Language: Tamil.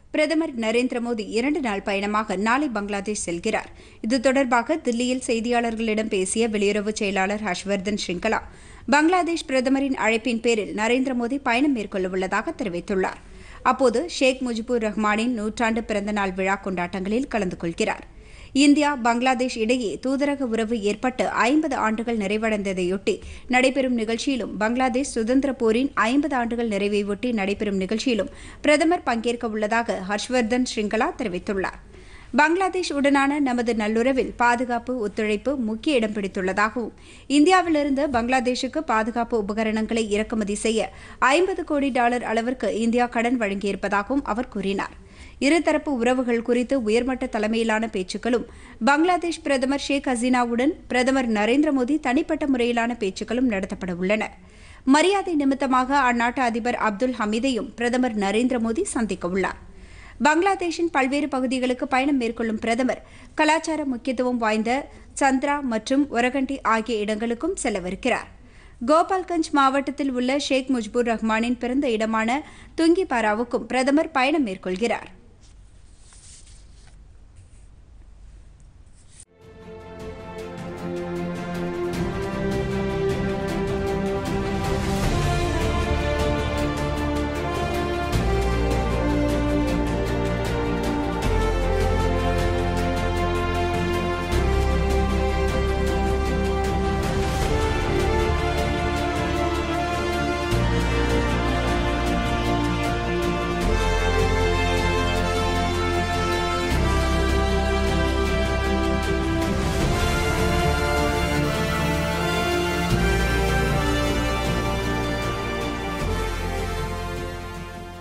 பிரதமர் நரேந்திர மோடி இரண்டு நாள் பயணமாக நாளை பங்களாதேஷ் செல்கிறார் இது தொடர்பாக தில்லியில் செய்தியாளர்களிடம் பேசிய வெளியுறவு செயலாளர் ஹர்ஷ்வர்தன் ஸ்ரிங்கலா பங்களாதேஷ் பிரதமரின் அழைப்பின் பேரில் நரேந்திர மோடி பயணம் மேற்கொள்ளவுள்ளதாக தெரிவித்துள்ளார் அப்போது ஷேக் முஜிபுர் ரஹ்மானின் நூற்றாண்டு பிறந்தநாள் விழா கொண்டாட்டங்களில் கலந்து கொள்கிறார் இந்தியா பங்களாதேஷ் இடையே தூதரக உறவு ஏற்பட்டு ஐம்பது ஆண்டுகள் நிறைவடைந்ததையொட்டி நடைபெறும் நிகழ்ச்சியிலும் பங்களாதேஷ் சுதந்திர போரின் ஐம்பது ஆண்டுகள் நிறைவையொட்டி நடைபெறும் நிகழ்ச்சியிலும் பிரதமர் பங்கேற்க உள்ளதாக ஹர்ஷ்வர்தன் ஸ்ரிங்கலா தெரிவித்துள்ளார் பங்களாதேஷ் உடனான நமது நல்லுறவில் பாதுகாப்பு ஒத்துழைப்பு முக்கிய இடம் பிடித்துள்ளதாகவும் இந்தியாவிலிருந்து பங்களாதேஷுக்கு பாதுகாப்பு உபகரணங்களை இறக்குமதி செய்ய ஐம்பது கோடி டாலர் அளவிற்கு இந்தியா கடன் வழங்கியிருப்பதாகவும் அவர் கூறினார் இருதரப்பு உறவுகள் குறித்து உயர்மட்ட தலைமையிலான பேச்சுக்களும் பங்களாதேஷ் பிரதமர் ஷேக் ஹசீனாவுடன் பிரதமர் நரேந்திர மோடி தனிப்பட்ட முறையிலான பேச்சுக்களும் நடத்தப்பட உள்ளன மரியாதை நிமித்தமாக அந்நாட்டு அதிபர் அப்துல் ஹமீதையும் பிரதமர் நரேந்திர மோடி சந்திக்க உள்ளார் பங்களாதேஷின் பல்வேறு பகுதிகளுக்கு பயணம் மேற்கொள்ளும் பிரதமர் கலாச்சார முக்கியத்துவம் வாய்ந்த சந்திரா மற்றும் ஒரகண்டி ஆகிய இடங்களுக்கும் செல்லவிருக்கிறார் கோபால்கஞ்ச் மாவட்டத்தில் உள்ள ஷேக் முஜ்பூர் ரஹ்மானின் பிறந்த இடமான துங்கிபாராவுக்கும் பிரதமர் பயணம் மேற்கொள்கிறார்